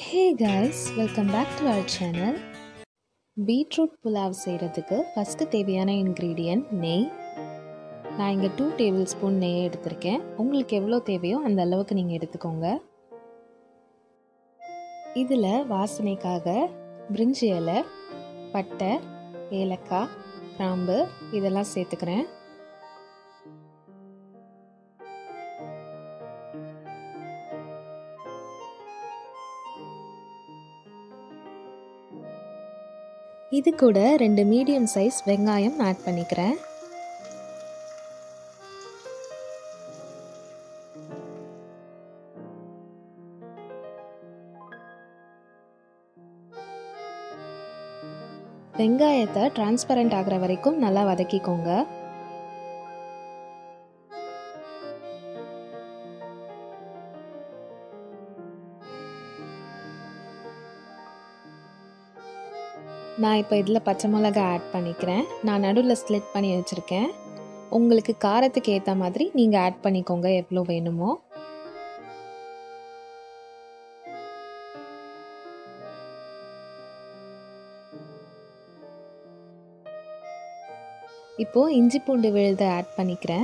hey guys welcome back to our channel beetroot pulao செய்கிறதுக்கு first தேவையான ingredient நெய் நான் இங்கே டூ டேபிள் ஸ்பூன் நெய் எடுத்திருக்கேன் உங்களுக்கு எவ்வளோ தேவையோ அந்த அளவுக்கு நீங்கள் எடுத்துக்கோங்க இதில் வாசனைக்காக பிரிஞ்சி இலை பட்டை ஏலக்காய் கிராம்பு இதெல்லாம் சேர்த்துக்கிறேன் இது கூட ரெண்டு மீடியம் சைஸ் வெங்காயம் ஆட் பண்ணிக்கிறேன் வெங்காயத்தை டிரான்ஸ்பரண்ட் ஆகிற வரைக்கும் நல்லா வதக்கிக்கோங்க நான் இப்போ இதில் பச்சை மிளகா ஆட் பண்ணிக்கிறேன் நான் நடுவில் ஸ்லிட் பண்ணி வச்சுருக்கேன் உங்களுக்கு காரத்துக்கு ஏற்ற மாதிரி நீங்கள் ஆட் பண்ணிக்கோங்க எவ்வளோ வேணுமோ இப்போது இஞ்சி பூண்டு விழுதை ஆட் பண்ணிக்கிறேன்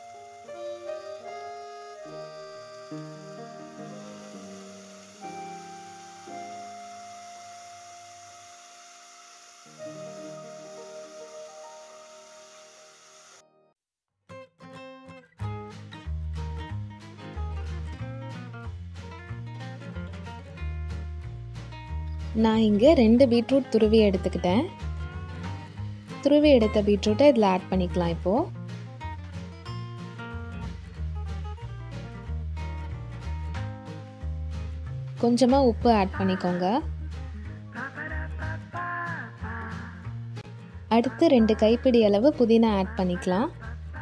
நான் இங்கே ரெண்டு பீட்ரூட் துருவி எடுத்துக்கிட்டேன் துருவி எடுத்த பீட்ரூட்டை இதில் ஆட் பண்ணிக்கலாம் இப்போது கொஞ்சமாக உப்பு ஆட் பண்ணிக்கோங்க அடுத்து ரெண்டு கைப்பிடி அளவு புதினா ஆட் பண்ணிக்கலாம்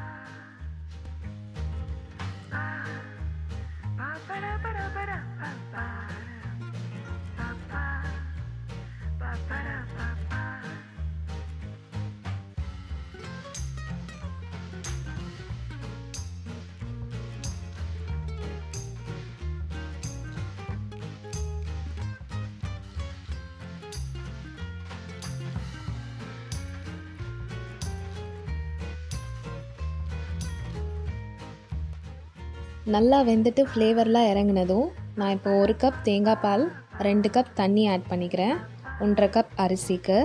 நல்லா வெந்துட்டு ஃப்ளேவர்லாம் இறங்கினதும் நான் இப்போ ஒரு கப் தேங்காய் பால் ரெண்டு கப் தண்ணி ஆட் பண்ணிக்கிறேன் ஒன்றரை கப் அரிசிக்கு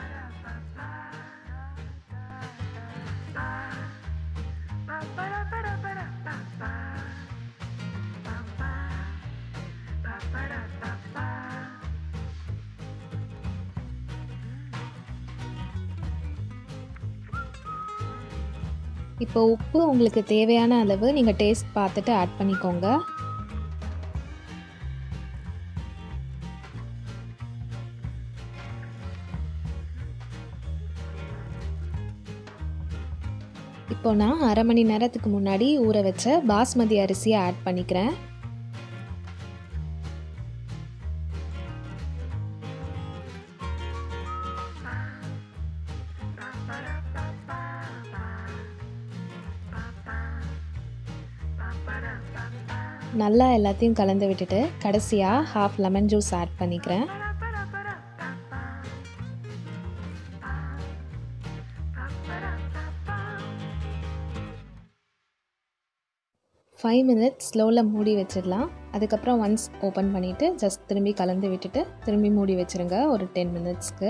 இப்போ உப்பு உங்களுக்கு தேவையான அளவு நீங்கள் டேஸ்ட் பார்த்துட்டு ஆட் பண்ணிக்கோங்க இப்போ நான் அரை மணி நேரத்துக்கு முன்னாடி ஊற வச்ச பாஸ்மதி அரிசியை ஆட் பண்ணிக்கிறேன் நல்லா எல்லாத்தையும் கலந்து விட்டுட்டு கடைசியாக ஹாஃப் லெமன் ஜூஸ் ஆட் பண்ணிக்கிறேன் ஃபைவ் மினிட்ஸ் ஸ்லோவில் மூடி வச்சிடலாம் அதுக்கப்புறம் ஒன்ஸ் ஓப்பன் பண்ணிவிட்டு ஜஸ்ட் திரும்பி கலந்து விட்டுட்டு திரும்பி மூடி வச்சுருங்க ஒரு டென் மினிட்ஸ்க்கு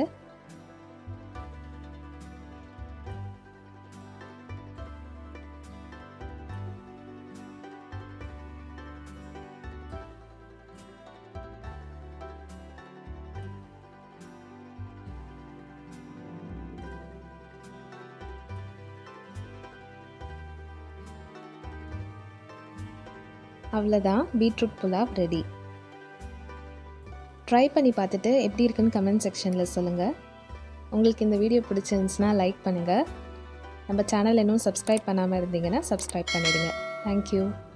அவ்வளோதான் பீட்ரூட் புலாவ் ரெடி ட்ரை பண்ணி பார்த்துட்டு எப்படி இருக்குன்னு கமெண்ட் செக்ஷனில் சொல்லுங்கள் உங்களுக்கு இந்த வீடியோ பிடிச்சிருந்துச்சுன்னா லைக் பண்ணுங்கள் நம்ம சேனல் இன்னும் சப்ஸ்கிரைப் பண்ணாமல் இருந்தீங்கன்னா சப்ஸ்கிரைப் பண்ணிடுங்க தேங்க்யூ